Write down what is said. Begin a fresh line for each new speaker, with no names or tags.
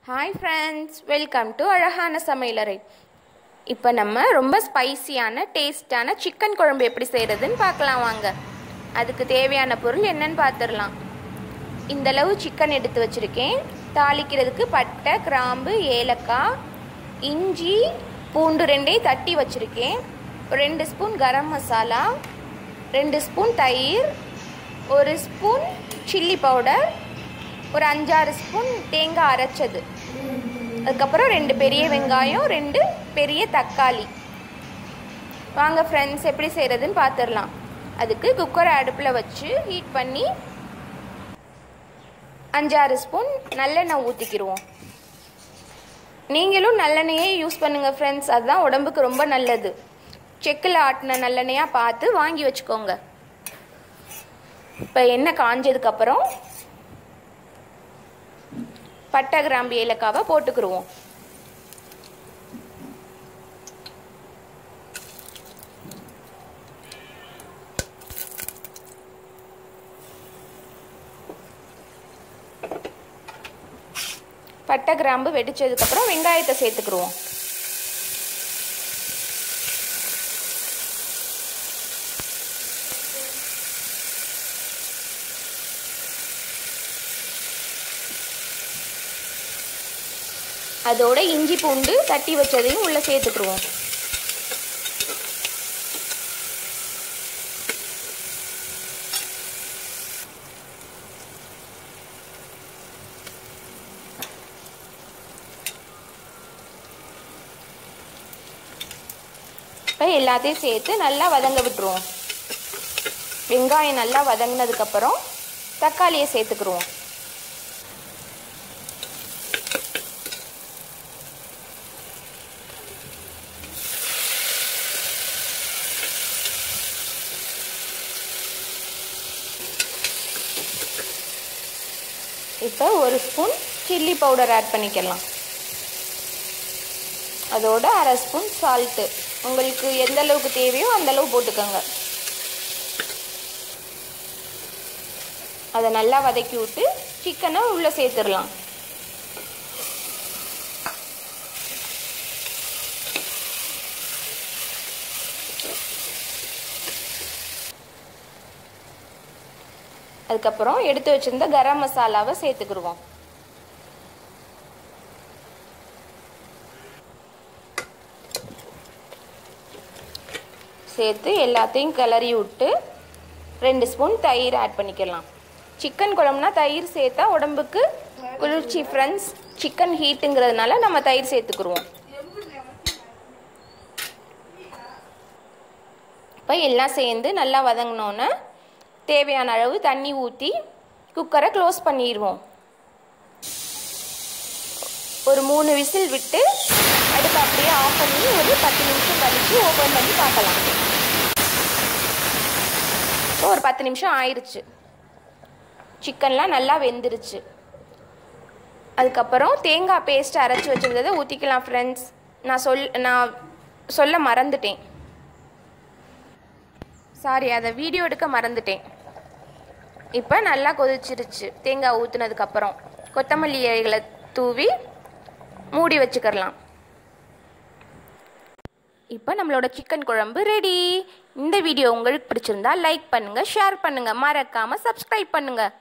hi friends welcome to அழகான சமையலறை இப்போ நம்ம ரொம்ப ஸ்பைசியான டேஸ்டான சிக்கன் குழம்பு எப்படி செய்கிறதுன்னு பார்க்கலாம் வாங்க அதுக்கு தேவையான பொருள் என்னன்னு பார்த்துடலாம் இந்த அளவு சிக்கன் எடுத்து வச்சுருக்கேன் தாளிக்கிறதுக்கு பட்டை கிராம்பு ஏலக்காய் இஞ்சி பூண்டு ரெண்டையும் தட்டி வச்சுருக்கேன் ரெண்டு ஸ்பூன் கரம் மசாலா ரெண்டு ஸ்பூன் தயிர் ஒரு ஸ்பூன் சில்லி பவுடர் ஒரு அஞ்சாறு ஸ்பூன் தேங்காய் அரைச்சது அதுக்கப்புறம் ரெண்டு பெரிய வெங்காயம் ரெண்டு பெரிய தக்காளி வாங்க ஃப்ரெண்ட்ஸ் எப்படி செய்கிறதுன்னு பார்த்துடலாம் அதுக்கு குக்கரை அடுப்பில் வச்சு ஹீட் பண்ணி அஞ்சாறு ஸ்பூன் நல்லெண்ணெய் ஊற்றிக்கிடுவோம் நீங்களும் நல்லெண்ணெயே யூஸ் பண்ணுங்கள் ஃப்ரெண்ட்ஸ் அதுதான் உடம்புக்கு ரொம்ப நல்லது செக்கில் ஆட்டின நல்லெண்ணெயாக பார்த்து வாங்கி வச்சுக்கோங்க இப்போ எண்ணெய் காஞ்சதுக்கப்புறம் பட்டை கிராம்பு ஏலக்காவை போட்டுக்கிடுவோம் பட்டை கிராம்பு வெடிச்சதுக்கப்புறம் வெங்காயத்தை சேர்த்துக்கிடுவோம் அதோட இஞ்சி பூண்டு தட்டி வச்சதையும் உள்ளே சேர்த்துக்குருவோம் இப்போ எல்லாத்தையும் சேர்த்து நல்லா வதங்க விட்டுருவோம் வெங்காயம் நல்லா வதங்கினதுக்கப்புறம் தக்காளியை சேர்த்துக்குருவோம் இப்போ ஒரு ஸ்பூன் சில்லி பவுடர் ஆட் பண்ணிக்கலாம் அதோட அரை ஸ்பூன் சால்ட்டு உங்களுக்கு எந்த அளவுக்கு தேவையோ அந்த அளவு போட்டுக்கோங்க அதை நல்லா வதக்கி விட்டு சிக்கனை உள்ளே சேர்த்துடலாம் அதுக்கப்புறம் எடுத்து வச்சிருந்த கரம் மசாலாவை சேர்த்துக்கிடுவோம் சேர்த்து எல்லாத்தையும் கிளறி விட்டு ரெண்டு ஸ்பூன் தயிர் ஆட் பண்ணிக்கலாம் சிக்கன் குழம்புனா தயிர் சேர்த்தா உடம்புக்கு குளிர்ச்சி ஃப்ரெண்ட்ஸ் சிக்கன் ஹீட்டுங்கிறதுனால நம்ம தயிர் சேர்த்துக்குருவோம் இப்போ எல்லாம் சேர்ந்து நல்லா வதங்கினோன்னே தேவையான அளவு தண்ணி ஊற்றி குக்கரை க்ளோஸ் பண்ணிடுவோம் ஒரு மூணு விசில் விட்டு அடுப்பு அப்படியே ஆஃப் பண்ணி ஒரு பத்து நிமிஷம் கழித்து ஓப்பன் பண்ணி பார்க்கலாம் ஒரு பத்து நிமிஷம் ஆயிடுச்சு சிக்கன்லாம் நல்லா வெந்துருச்சு அதுக்கப்புறம் தேங்காய் பேஸ்ட் அரைச்சி வச்சுருந்ததை ஊற்றிக்கலாம் ஃப்ரெண்ட்ஸ் நான் சொல் நான் சொல்ல மறந்துட்டேன் சாரி அதை வீடியோ எடுக்க மறந்துட்டேன் இப்போ நல்லா கொதிச்சிருச்சு தேங்காய் ஊற்றுனதுக்கப்புறம் கொத்தமல்லி இலைகளை தூவி மூடி வச்சுக்கிறலாம் இப்போ நம்மளோட சிக்கன் குழம்பு ரெடி இந்த வீடியோ உங்களுக்கு பிடிச்சிருந்தா லைக் பண்ணுங்கள் ஷேர் பண்ணுங்கள் மறக்காமல் சப்ஸ்கிரைப் பண்ணுங்கள்